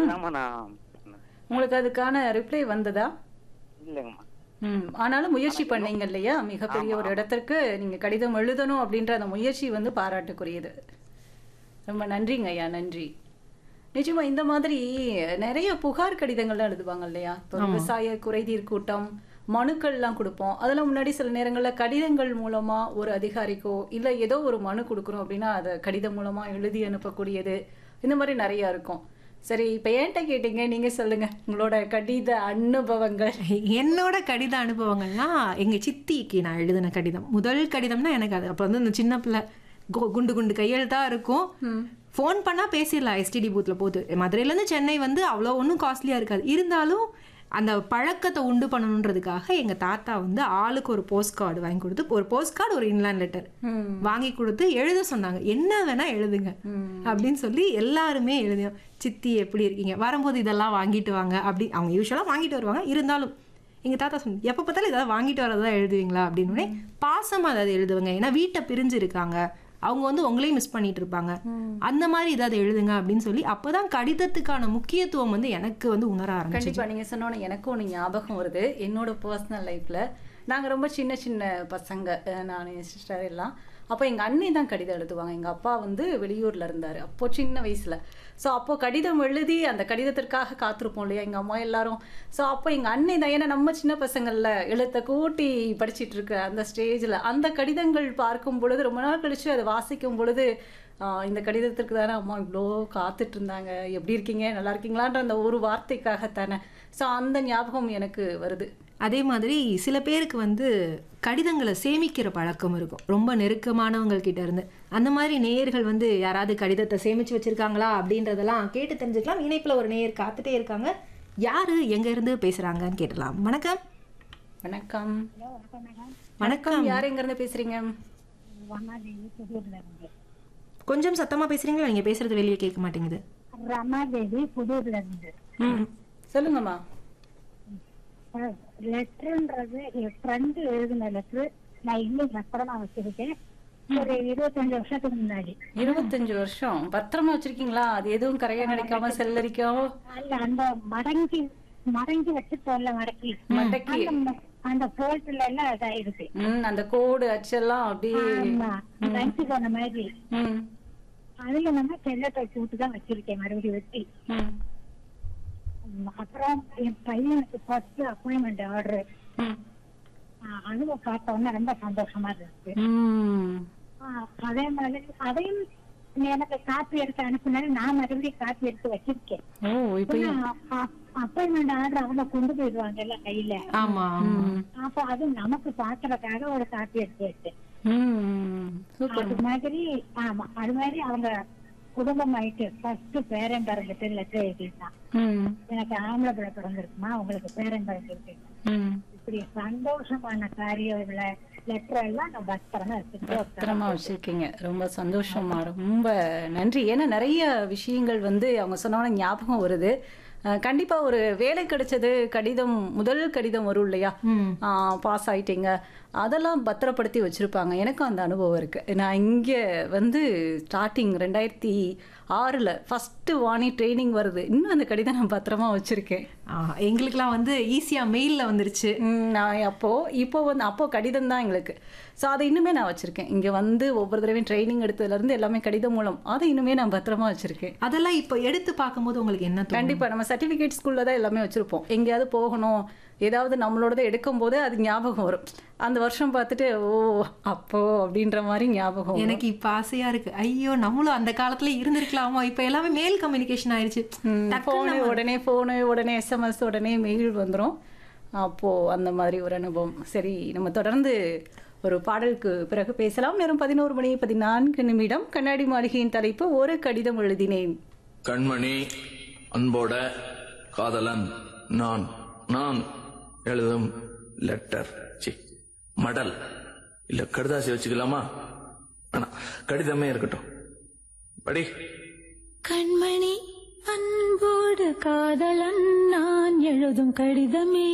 அதுதாம்மா நான் பண்ணேன். உங்களுக்கு அதுக்கான ரிப்ளை வந்ததா இல்லைங்கம்மா ம் ஆனாலும் முயற்சி பண்ணீங்க இல்லையா மிகப்பெரிய ஒரு இடத்திற்கு நீங்க கடிதம் எழுதணும் அப்படின்ற அந்த முயற்சி வந்து பாராட்டுக்குரியது ரொம்ப நன்றிங்க ஐயா நன்றி நிச்சயமா இந்த மாதிரி நிறைய புகார் கடிதங்கள்லாம் எழுதுவாங்க இல்லையா இப்போ விவசாய குறைதீர் கூட்டம் மனுக்கள்லாம் கொடுப்போம் அதெல்லாம் முன்னாடி சில நேரங்களில் கடிதங்கள் மூலமா ஒரு அதிகாரிக்கோ இல்லை ஏதோ ஒரு மனு கொடுக்குறோம் அப்படின்னா அதை கடிதம் மூலமா எழுதி அனுப்பக்கூடியது இந்த மாதிரி நிறைய இருக்கும் சரி இப்போ ஏன்ட்ட கேட்டீங்க நீங்க சொல்லுங்க உங்களோட கடித அனுபவங்கள் என்னோட கடித அனுபவங்கள்னா எங்க சித்திக்கு நான் எழுதின கடிதம் முதல் கடிதம்னா எனக்கு அது அப்போ வந்து இந்த சின்ன பிள்ளை கு- குண்டு குண்டு கையெழுத்தா இருக்கும் ஃபோன் பண்ணா பேசிடலாம் எஸ்டிடி பூத்ல போது மதுரையிலேருந்து சென்னை வந்து அவ்வளோ ஒன்றும் காஸ்ட்லியா இருக்காது இருந்தாலும் அந்த பழக்கத்தை உண்டு பண்ணணுன்றதுக்காக எங்க தாத்தா வந்து ஆளுக்கு ஒரு போஸ்ட் கார்டு வாங்கி கொடுத்து ஒரு போஸ்ட் கார்டு ஒரு இன்லாண்ட் லெட்டர் வாங்கி கொடுத்து எழுத சொன்னாங்க என்ன வேணா எழுதுங்க அப்படின்னு சொல்லி எல்லாருமே எழுதினோம் சித்தி எப்படி இருக்கீங்க வரும்போது இதெல்லாம் வாங்கிட்டு வாங்க அப்படி அவங்க யூஸ்வலாக வாங்கிட்டு வருவாங்க இருந்தாலும் எங்க தாத்தா சொன்னாங்க எப்போ பார்த்தாலும் இதெல்லாம் வாங்கிட்டு வரதா எழுதுவீங்களா அப்படின்னு உடனே பாசமா ஏதாவது எழுதுவாங்க ஏன்னா வீட்டை பிரிஞ்சு இருக்காங்க அவங்க வந்து உங்களையும் மிஸ் பண்ணிட்டு இருப்பாங்க அந்த மாதிரி ஏதாவது எழுதுங்க அப்படின்னு சொல்லி அப்பதான் கடிதத்துக்கான முக்கியத்துவம் வந்து எனக்கு வந்து உணர ஆரம்பிச்சு கண்டிப்பா நீங்க சொன்னோன்னே எனக்கும் ஒன்று ஞாபகம் வருது என்னோட பர்சனல் லைஃப்ல நாங்க ரொம்ப சின்ன சின்ன பசங்க அஹ் நான் என் சிஸ்டர் எல்லாம் அப்போ எங்க அண்ணி தான் கடிதம் எழுதுவாங்க எங்க அப்பா வந்து வெளியூர்ல இருந்தாரு அப்போ சின்ன வயசுல ஸோ அப்போ கடிதம் எழுதி அந்த கடிதத்திற்காக காத்திருப்போம் இல்லையா எங்க அம்மா எல்லாரும் ஸோ அப்போ எங்க அண்ணி தான் ஏன்னா நம்ம சின்ன பசங்கள்ல எழுத்த கூட்டி படிச்சிட்டு இருக்க அந்த ஸ்டேஜ்ல அந்த கடிதங்கள் பார்க்கும் பொழுது ரொம்ப நாள் கழிச்சு அதை வாசிக்கும் பொழுது ஆஹ் இந்த கடிதத்திற்கு தானே அம்மா இவ்வளோ காத்துட்டு இருந்தாங்க எப்படி இருக்கீங்க நல்லா இருக்கீங்களான்ற அந்த ஒரு வார்த்தைக்காகத்தானே ஸோ அந்த ஞாபகம் எனக்கு வருது அதே மாதிரி சில பேருக்கு வந்து கடிதங்களை சேமிக்கிற பழக்கம் இருக்கும் ரொம்ப நெருக்கமானவங்க கிட்ட இருந்து அந்த மாதிரி நேயர்கள் வந்து யாராவது கடிதத்தை சேமிச்சு வச்சிருக்காங்களா அப்படின்றதெல்லாம் கேட்டு தெரிஞ்சுக்கலாம் இணைப்புல ஒரு நேயர் காத்துட்டே இருக்காங்க யாரு எங்க இருந்து பேசுறாங்கன்னு கேட்டலாம் வணக்கம் வணக்கம் வணக்கம் வணக்கம் யார் எங்க இருந்து பேசுறீங்க கொஞ்சம் சத்தமா பேசுறீங்களா நீங்க பேசுறது வெளியே கேட்க மாட்டேங்குது ரமாதேவி புதூர்ல இருந்து ம் சொல்லுங்கம்மா லெட்டர்ன்றது என் ஃப்ரெண்டு எழுதின லெட்டர் நான் இன்னும் பத்திரமா வச்சிருக்கேன் ஒரு இருபத்தஞ்சு வருஷத்துக்கு முன்னாடி இருபத்தஞ்சு வருஷம் பத்திரமா வச்சிருக்கீங்களா அது எதுவும் கரையா நினைக்காம செல்லரிக்காம அல்ல அந்த மடங்கி மடங்கி வச்சுட்டோம்ல மடக்கி மடக்கி. அந்த ம- அந்த போல்ட்ல எல்லாம் இதாயிருக்கு ம் அந்த கோடு அச்செல்லாம் அப்படியே ஆமா லஞ்சு போன மாதிரி ம் அதுல நம்ம செல்லத்தை போட்டு தான் வச்சிருக்கேன் மறுபடியும் வெட்டி ம் உம், அப்புறம் என் பையனுக்கு ஃபர்ஸ்ட் அப்பாயின்மெண்ட் ஆர்டர் ம் அதுவும் பார்த்த உடனே ரொம்ப சந்தோஷமா இருந்துச்சு ம் ஆஹ் அதே மாதிரி அதையும் நீ எனக்கு காப்பி எடுத்து அனுப்புனாலும் நான் மறுபடியும் காப்பி எடுத்து வச்சிருக்கேன் ஓ இப்போ அப்பாயின்மெண்ட் ஆர்டர் அவங்க கொண்டு போயிடுவாங்க எல்லாம் கையில ஆமா ஆமா ம் அப்ப அது நமக்கு பாக்குறதுக்காக ஒரு காப்பி எடுத்து வச்சேன் ம் சூப்பர் அது மாதிரி ஆமா அது மாதிரி அவங்க குடும்பம் ஆயிட்டு ஃபர்ஸ்ட் பேரன் பிறந்துட்டு லெட்டர் எழுதிட்டான் ம் எனக்கு ஆம்பளை பிள்ளை பிறந்திருக்குமா உங்களுக்கு பேரன் பிறந்திருக்கு ம் இப்படி சந்தோஷமான காரியம் உள்ள லெட்டர் எல்லாம் நான் பத்திரமா வச்சுட்டு பத்திரமா வச்சிருக்கீங்க ரொம்ப சந்தோஷமா ரொம்ப நன்றி ஏன்னா நிறைய விஷயங்கள் வந்து அவங்க சொன்னோன்னே ஞாபகம் வருது அஹ் கண்டிப்பா ஒரு வேலை கிடைச்சது கடிதம் முதல் கடிதம் வரும் இல்லையா பாஸ் ஆயிட்டீங்க அதெல்லாம் பத்திரப்படுத்தி வச்சிருப்பாங்க எனக்கும் அந்த அனுபவம் இருக்கு நான் இங்க வந்து ஸ்டார்டிங் ரெண்டாயிரத்தி ஆறுல ஃபர்ஸ்ட் வாணி ட்ரைனிங் வருது இன்னும் அந்த கடிதம் நான் பத்திரமா வச்சிருக்கேன் ஆ, எங்களுக்கெல்லாம் வந்து ஈஸியா மெயில்ல வந்துருச்சு ம், நான் அப்போ இப்போ வந்து அப்போ கடிதம் தான் எங்களுக்கு ஸோ அதை இன்னுமே நான் வச்சிருக்கேன் இங்க வந்து ஒவ்வொரு தடவையும் ட்ரைனிங் எடுத்ததுல இருந்து எல்லாமே கடிதம் மூலம் அதை இன்னுமே நான் பத்திரமா வச்சிருக்கேன் அதெல்லாம் இப்போ எடுத்து பார்க்கும்போது உங்களுக்கு என்ன தோணும் கண்டிப்பா நம்ம சர்டிபிகேட் ஸ்கூல்ல தான் எல்லாமே வச்சிருப்போம் எங்கேயாவது போகணும் ஏதாவது நம்மளோடத எடுக்கும் போது அது ஞாபகம் வரும் அந்த வருஷம் பார்த்துட்டு ஓ அப்போ அப்படின்ற மாதிரி ஞாபகம் வரும். எனக்கு இப்ப ஆசையா இருக்கு ஐயோ நம்மளும் அந்த காலத்துல இருந்திருக்கலாமா இப்ப எல்லாமே மேல் கம்யூனிகேஷன் ஆயிருச்சு டக்குன்னு ஃபோனு உடனே ஃபோனு உடனே எஸ்எம்எஸ் உடனே மெயில் வந்துரும் அப்போ அந்த மாதிரி ஒரு அனுபவம் சரி நம்ம தொடர்ந்து ஒரு பாடலுக்கு பிறகு பேசலாம் நேரம் பதினோரு மணி பதினான்கு நிமிடம் கண்ணாடி மாளிகையின் தலைப்பு ஒரு கடிதம் எழுதினேன் கண்மணி அன்போட காதலன் நான் நான் எழுதும் லெட்டர் சி மடல் இல்ல கடுதாசி வச்சுக்கலாமா ஆனா கடிதமே இருக்கட்டும் படி கண்மணி அன்போடு காதலன் நான் எழுதும் கடிதமே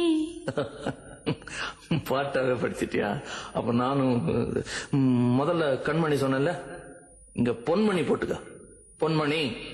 பாட்டாவே படிச்சிட்டியா அப்ப நானும் ம், முதல்ல கண்மணி சொன்னேன்ல இங்க பொன்மணி போட்டுக்க பொன்மணி